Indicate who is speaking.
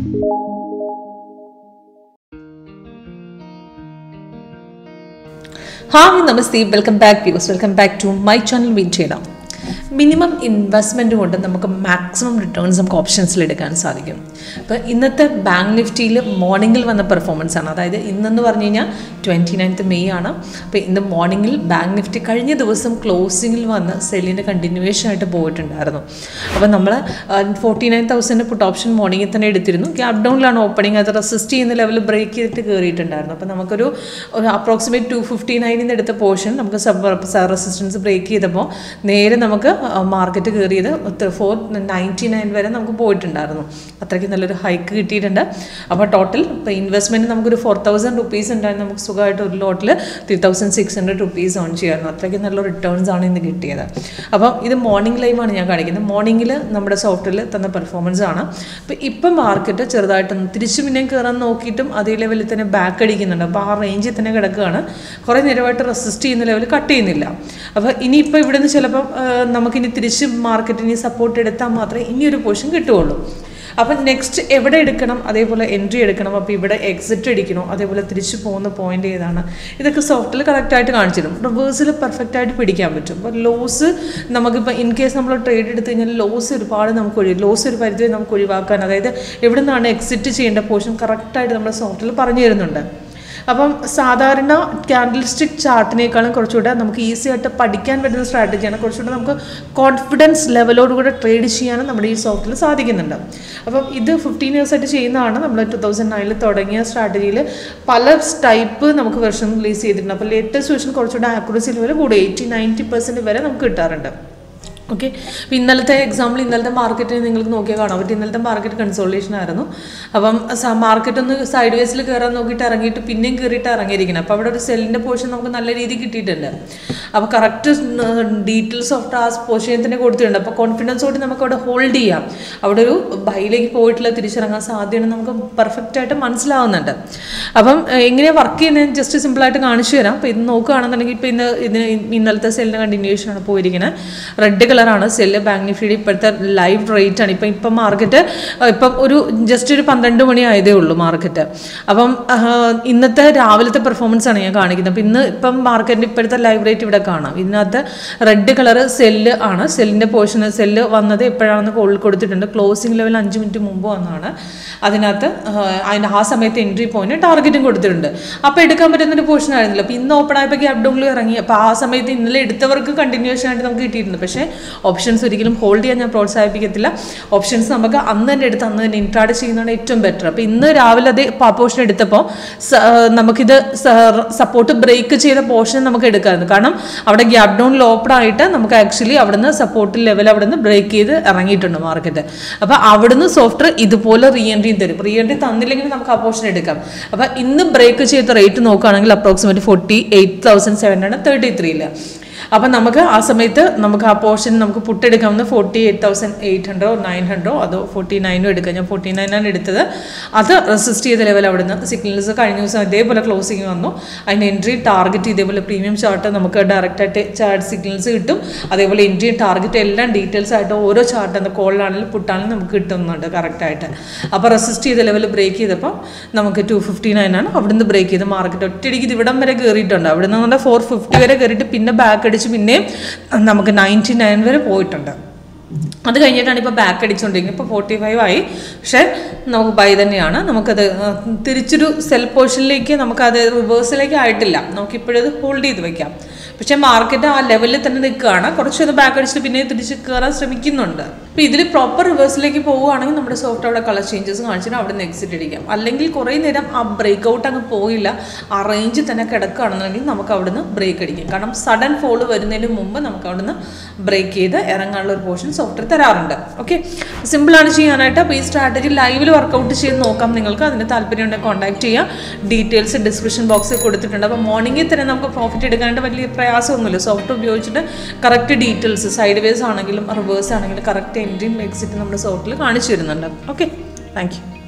Speaker 1: hi namaste welcome back views welcome back to my channel win ചെയ്യണം minimum investment കൊണ്ട് നമുക്ക് maximum returns നമുക്ക് ഓപ്ഷൻസിൽ എടുക്കാൻ സാധിക്കും അപ്പോൾ ഇന്നത്തെ ബാങ്ക് നിഫ്റ്റിയിൽ മോർണിംഗിൽ വന്ന പെർഫോമൻസ് ആണ് അതായത് ഇന്നെന്ന് പറഞ്ഞു കഴിഞ്ഞാൽ ട്വൻറ്റി നയൻത്ത് മെയ് ആണ് അപ്പോൾ ഇന്ന് മോർണിംഗിൽ ബാങ്ക് നിഫ്റ്റി കഴിഞ്ഞ ദിവസം ക്ലോസിങ്ങിൽ വന്ന് സെല്ലിൻ്റെ കണ്ടിന്യൂവേഷൻ ആയിട്ട് പോയിട്ടുണ്ടായിരുന്നു അപ്പോൾ നമ്മൾ forty nine thousand put option മോർണിംഗിൽ തന്നെ എടുത്തിരുന്നു ഗ്യാപ് ഡൗണിലാണ് ഓപ്പണിംഗ് അത് റെസിസ്റ്റ് ചെയ്യുന്ന ലെവൽ ബ്രേക്ക് ചെയ്തിട്ട് കയറിയിട്ടുണ്ടായിരുന്നു അപ്പോൾ നമുക്കൊരു ഒരു അപ്രോക്സിമേറ്റ് ടു ഫിഫ്റ്റി നയനിൽ നിന്ന് എടുത്ത പോർഷൻ നമുക്ക് സബ് റെസിസ്റ്റൻസ് ബ്രേക്ക് ചെയ്തപ്പോൾ നേരെ നമുക്ക് മാർക്കറ്റ് കയറിയത് ഫോർ നയൻറ്റി നയൻ വരെ നമുക്ക് പോയിട്ടുണ്ടായിരുന്നു അത്രയ്ക്ക് നല്ലൊരു ഹൈക്ക് കിട്ടിയിട്ടുണ്ട് അപ്പോൾ ടോട്ടൽ ഇപ്പോൾ ഇൻവെസ്റ്റ്മെൻറ്റ് നമുക്കൊരു ഫോർ തൗസൻഡ് റുപ്പീസ് ഉണ്ടായിരുന്നു നമുക്ക് സുഖമായിട്ട് ഒരു ലോട്ടിൽ three thousand six hundred rupees on ചെയ്യായിരുന്നു അത്രയ്ക്ക് നല്ല റിട്ടേൺസ് ആണ് ഇന്ന് കിട്ടിയത് അപ്പം ഇത് മോർണിംഗ് ലൈവാണ് ഞാൻ കാണിക്കുന്നത് മോർണിംഗിൽ നമ്മുടെ സോഫ്റ്റ്വെയറിൽ തന്ന പെർഫോമൻസ് ആണ് അപ്പോൾ ഇപ്പം മാർക്കറ്റ് ചെറുതായിട്ടൊന്ന് തിരിച്ചു പിന്നെയും കയറാൻ നോക്കിയിട്ടും അതേ ലെവലിൽ തന്നെ ബാക്ക് അടിക്കുന്നുണ്ട് അപ്പോൾ ആ റേഞ്ചിൽ തന്നെ കിടക്കുകയാണ് കുറേ നേരമായിട്ട് റെസിസ്റ്റ് ചെയ്യുന്ന ലെവൽ കട്ട് ചെയ്യുന്നില്ല അപ്പോൾ ഇനിയിപ്പോൾ ഇവിടെ നിന്ന് ചിലപ്പം നമുക്കിനി തിരിച്ച് മാർക്കറ്റിന് സപ്പോർട്ട് എടുത്താൽ മാത്രമേ ഇനിയൊരു പോർഷൻ കിട്ടുകയുള്ളൂ അപ്പം നെക്സ്റ്റ് എവിടെ എടുക്കണം അതേപോലെ എൻട്രി എടുക്കണം അപ്പോൾ ഇവിടെ എക്സിറ്റ് അടിക്കണോ അതേപോലെ തിരിച്ചു പോകുന്ന പോയിന്റ് ഏതാണ് ഇതൊക്കെ സോഫ്റ്റിൽ കറക്റ്റായിട്ട് കാണിച്ചിടും റിവേഴ്സിൽ പെർഫെക്റ്റ് ആയിട്ട് പിടിക്കാൻ പറ്റും അപ്പോൾ ലോസ് നമുക്കിപ്പോൾ ഇൻ കേസ് നമ്മൾ ട്രേഡ് എടുത്തു കഴിഞ്ഞാൽ ലോസ് ഒരുപാട് നമുക്ക് ഒഴി ലോസ് ഒരു പരിധി നമുക്ക് ഒഴിവാക്കാൻ അതായത് എവിടെ നിന്നാണ് എക്സിറ്റ് ചെയ്യേണ്ട പോർഷൻ കറക്റ്റായിട്ട് നമ്മുടെ സോഫ്റ്റിൽ പറഞ്ഞു തരുന്നുണ്ട് അപ്പം സാധാരണ ക്യാൻഡിൽ സ്റ്റിക് ചാർട്ടിനേക്കാളും കുറച്ചുകൂടെ നമുക്ക് ഈസി ആയിട്ട് പഠിക്കാൻ പറ്റുന്ന സ്ട്രാറ്റജിയാണ് കുറച്ചുകൂടെ നമുക്ക് കോൺഫിഡൻസ് ലെവലോടുകൂടെ ട്രേഡ് ചെയ്യാനും നമ്മുടെ ഈ സോഫ്റ്റിൽ സാധിക്കുന്നുണ്ട് അപ്പം ഇത് ഫിഫ്റ്റീൻ ഇയേഴ്സ് ആയിട്ട് ചെയ്യുന്നതാണ് നമ്മൾ ടു തൗസൻഡ് നയനിൽ തുടങ്ങിയ സ്ട്രാറ്റജിയിൽ പല ടൈപ്പ് നമുക്ക് വെർഷൻ റിലീസ് ചെയ്തിട്ടുണ്ട് അപ്പോൾ ലേറ്റസ്റ്റ് വെർഷൻ കുറച്ചുകൂടെ ആക്യുറസി ലെവൽ കൂടെ എയ്റ്റി നയൻറ്റി പെർസെൻറ്റ് വരെ നമുക്ക് കിട്ടാറുണ്ട് ഓക്കെ അപ്പോൾ ഇന്നലത്തെ എക്സാമ്പിൾ ഇന്നലത്തെ മാർക്കറ്റ് നിങ്ങൾക്ക് നോക്കിയാൽ കാണാൻ പറ്റും ഇന്നലത്തെ മാർക്കറ്റ് കൺസോൾട്ടേഷൻ ആയിരുന്നു അപ്പം മാർക്കറ്റ് ഒന്ന് സൈഡ് വേസിൽ കയറാൻ നോക്കിയിട്ട് ഇറങ്ങിയിട്ട് പിന്നെയും കയറിയിട്ട് ഇറങ്ങിയിരിക്കണം അപ്പോൾ അവിടെ ഒരു സെല്ലിൻ്റെ പോർഷൻ നമുക്ക് നല്ല രീതിയിൽ കിട്ടിയിട്ടുണ്ട് അപ്പോൾ കറക്റ്റ് ഡീറ്റെയിൽസ് ഓഫ് ആ പോർഷൻ തന്നെ കൊടുത്തിട്ടുണ്ട് അപ്പോൾ കോൺഫിഡൻസോട് നമുക്ക് അവിടെ ഹോൾഡ് ചെയ്യാം അവിടെ ഒരു ബൈയിലേക്ക് പോയിട്ടുള്ള തിരിച്ചിറങ്ങാൻ സാധ്യതയാണ് നമുക്ക് പെർഫെക്റ്റ് ആയിട്ട് മനസ്സിലാവുന്നുണ്ട് അപ്പം എങ്ങനെയാണ് വർക്ക് ചെയ്യുന്നത് ജസ്റ്റ് സിമ്പിളായിട്ട് കാണിച്ചു തരാം അപ്പോൾ ഇത് നോക്കുകയാണെന്നുണ്ടെങ്കിൽ ഇപ്പോൾ ഇന്ന് ഇതിന് ഇന്നലത്തെ സെല്ലിൻ്റെ കണ്ടിന്യൂഷൻ ആണ് പോയിരിക്കുന്നത് റെഡ് കളറാണ് സെല്ല് ബാങ്ക് നിഫ്റ്റിയുടെ ഇപ്പോഴത്തെ ലൈവ് റേറ്റ് ആണ് ഇപ്പം ഇപ്പം മാർക്കറ്റ് ഇപ്പം ഒരു ജസ്റ്റ് ഒരു പന്ത്രണ്ട് മണി ആയതേ ഉള്ളൂ മാർക്കറ്റ് അപ്പം ഇന്നത്തെ രാവിലത്തെ പെർഫോമൻസ് ആണ് ഞാൻ കാണിക്കുന്നത് അപ്പം ഇന്ന് ഇപ്പം മാർക്കറ്റിൻ്റെ ഇപ്പോഴത്തെ ലൈവ് റേറ്റ് ഇവിടെ കാണാം ഇതിനകത്ത് റെഡ് കളർ സെല്ല് ആണ് സെല്ലിൻ്റെ പോർഷൻ സെല്ല് വന്നത് എപ്പോഴാണെന്ന് കോൾ കൊടുത്തിട്ടുണ്ട് ക്ലോസിംഗ് ലെവൽ അഞ്ച് മിനിറ്റ് മുമ്പ് വന്നതാണ് അതിനകത്ത് അതിന് ആ സമയത്ത് എൻട്രി പോയിന്റ് ടാർഗറ്റും കൊടുത്തിട്ടുണ്ട് അപ്പോൾ എടുക്കാൻ പറ്റുന്നൊരു പോർഷൻ ആയിരുന്നില്ല അപ്പോൾ ഇന്ന് ഓപ്പൺ ആയപ്പോൾ ഗ്യാപ് ഡൗണിൽ ഇറങ്ങി അപ്പോൾ ആ സമയത്ത് ഇന്നലെ എടുത്തവർക്ക് കണ്ടിന്യൂഷൻ ആയിട്ട് നമുക്ക് കിട്ടിയിട്ടുണ്ട് പക്ഷേ ഓപ്ഷൻസ് ഒരിക്കലും ഹോൾഡ് ചെയ്യാൻ ഞാൻ പ്രോത്സാഹിപ്പിക്കത്തില്ല ഓപ്ഷൻസ് നമുക്ക് അന്ന് തന്നെ എടുത്ത് അന്ന് തന്നെ ഇൻട്രാഡ് ചെയ്യുന്നതാണ് ഏറ്റവും ബെറ്റർ അപ്പോൾ ഇന്ന് രാവിലെ അതേ പോർഷൻ എടുത്തപ്പോൾ നമുക്കിത് സപ്പോർട്ട് ബ്രേക്ക് ചെയ്ത പോർഷൻ നമുക്ക് എടുക്കാമായിരുന്നു കാരണം അവിടെ ഗ്യാപ് ഡൗൺ ലോപ്പഡ് ആയിട്ട് നമുക്ക് ആക്ച്വലി അവിടുന്ന് സപ്പോർട്ട് ലെവൽ അവിടുന്ന് ബ്രേക്ക് ചെയ്ത് ഇറങ്ങിയിട്ടുണ്ട് മാർക്കറ്റ് അപ്പോൾ അവിടുന്ന് സോഫ്റ്റ്വെയർ ഇതുപോലെ റീ എൻട്രിയും തരും റീ എൻട്രി തന്നില്ലെങ്കിൽ നമുക്ക് ആ പോർഷൻ എടുക്കാം അപ്പോൾ ഇന്ന് ബ്രേക്ക് ചെയ്ത റേറ്റ് നോക്കുകയാണെങ്കിൽ approximate forty eight thousand seven hundred thirty ത്രീയിൽ അപ്പം നമുക്ക് ആ സമയത്ത് നമുക്ക് ആ പോർഷൻ നമുക്ക് പുട്ടെടുക്കാവുന്ന ഫോർട്ടി എയ്റ്റ് തൗസൻഡ് എയ്റ്റ് ഹൺഡ്രഡോ നയൻ ഹൺഡ്രഡോ അതോ ഫോർട്ടി നയനോ എടുക്കാം ഞാൻ ഫോർട്ടി നയനാണ് എടുത്തത് അത് റെസിസ്റ്റ് ചെയ്ത ലെവൽ അവിടെ നിന്ന് സിഗ്നൽസ് കഴിഞ്ഞ ദിവസം ഇതേപോലെ ക്ലോസിങ് വന്നു അതിന് എൻട്രി ടാർഗറ്റ് ഇതേപോലെ പ്രീമിയം ചാർട്ട് നമുക്ക് ഡയറക്റ്റായിട്ട് ചാർട്ട് സിഗ്നൽസ് കിട്ടും അതേപോലെ എൻട്രി ടാർഗറ്റ് എല്ലാം ഡീറ്റെയിൽസ് ആയിട്ട് ഓരോ ചാർട്ട് എന്താ കോളിലാണെങ്കിലും പുട്ടാണെങ്കിലും നമുക്ക് കിട്ടുന്നുണ്ട് കറക്റ്റായിട്ട് അപ്പോൾ റെസിസ്റ്റ് ചെയ്ത ലെവൽ ബ്രേക്ക് ചെയ്തപ്പോൾ നമുക്ക് ടു ഫിഫ്റ്റി നയൻ ആണ് അവിടുന്ന് ബ്രേക്ക് ചെയ്ത് മാർക്കറ്റ് ഒറ്റയടിക്ക് ഇത് ഇവിടം വരെ കയറിയിട്ടുണ്ട് അവിടെ നിന്ന് ഫോർ ഫിഫ്റ്റി വരെ കയറിയിട്ട് പിന്നെ ബാക്ക് അടിച്ച് പിന്നെയും നമുക്ക് നയൻറ്റി നയൻ വരെ പോയിട്ടുണ്ട് അത് കഴിഞ്ഞിട്ടാണ് ഇപ്പോൾ ബാക്ക് അടിച്ചുകൊണ്ടിരിക്കുന്നത് ഇപ്പോൾ ഫോർട്ടി ഫൈവ് ആയി പക്ഷേ നമുക്ക് ബൈ തന്നെയാണ് നമുക്കത് തിരിച്ചൊരു സെൽ പോർഷനിലേക്ക് നമുക്കത് റിവേഴ്സിലേക്ക് ആയിട്ടില്ല നമുക്കിപ്പോഴത് ഹോൾഡ് ചെയ്ത് വെക്കാം പക്ഷേ മാർക്കറ്റ് ആ ലെവലിൽ തന്നെ നിൽക്കുകയാണ് കുറച്ചൊന്ന് ബാക്ക് അടിച്ചിട്ട് പിന്നെ തിരിച്ച് കയറാൻ ശ്രമിക്കുന്നുണ്ട് അപ്പോൾ ഇതിൽ പ്രോപ്പർ റിവേഴ്സിലേക്ക് പോവുകയാണെങ്കിൽ നമ്മുടെ സോഫ്റ്റ് അവിടെ കളർ ചേഞ്ചസ് കാണിച്ചിട്ട് അവിടെ നിന്ന് എക്സിറ്റ് അടിക്കാം അല്ലെങ്കിൽ കുറേ നേരം ആ ബ്രേക്ക് ഔട്ട് അങ്ങ് പോയില്ല ആ റേഞ്ച് തന്നെ കിടക്കുകയാണെന്നുണ്ടെങ്കിൽ നമുക്ക് അവിടുന്ന് ബ്രേക്ക് അടിക്കാം കാരണം സഡൻ ഫോൾ വരുന്നതിന് മുമ്പ് നമുക്ക് അവിടുന്ന് ബ്രേക്ക് ചെയ്ത് ഇറങ്ങാനുള്ള ഒരു പോർഷൻ സോഫ്റ്റ്വെയർ തരാറുണ്ട് ഓക്കെ സിമ്പിളാണ് ചെയ്യാനായിട്ട് അപ്പോൾ ഈ സ്ട്രാറ്റജി ലൈവിൽ വർക്കൗട്ട് ചെയ്ത് നോക്കാം നിങ്ങൾക്ക് അതിന് താല്പര്യം ഉണ്ടെങ്കിൽ കോൺടാക്ട് ചെയ്യാം ഡീറ്റെയിൽസ് ഡിസ്ക്രിപ്ഷൻ ബോക്സിൽ കൊടുത്തിട്ടുണ്ട് അപ്പോൾ മോർണിംഗിൽ തന്നെ നമുക്ക് പ്രോഫിറ്റ് എടുക്കാനായിട്ട് വലിയ പ്രയാസമൊന്നുമില്ല സോഫ്റ്റ്വെയർ ഉപയോഗിച്ചിട്ട് കറക്റ്റ് ഡീറ്റെയിൽസ് സൈഡ് വേസ് ആണെങ്കിലും റിവേഴ്സ് ആണെങ്കിലും കറക്റ്റ് എൻട്രിയും എക്സിറ്റും നമ്മുടെ സോഫ്റ്റിൽ കാണിച്ചു തരുന്നുണ്ട് ഓക്കെ താങ്ക് യു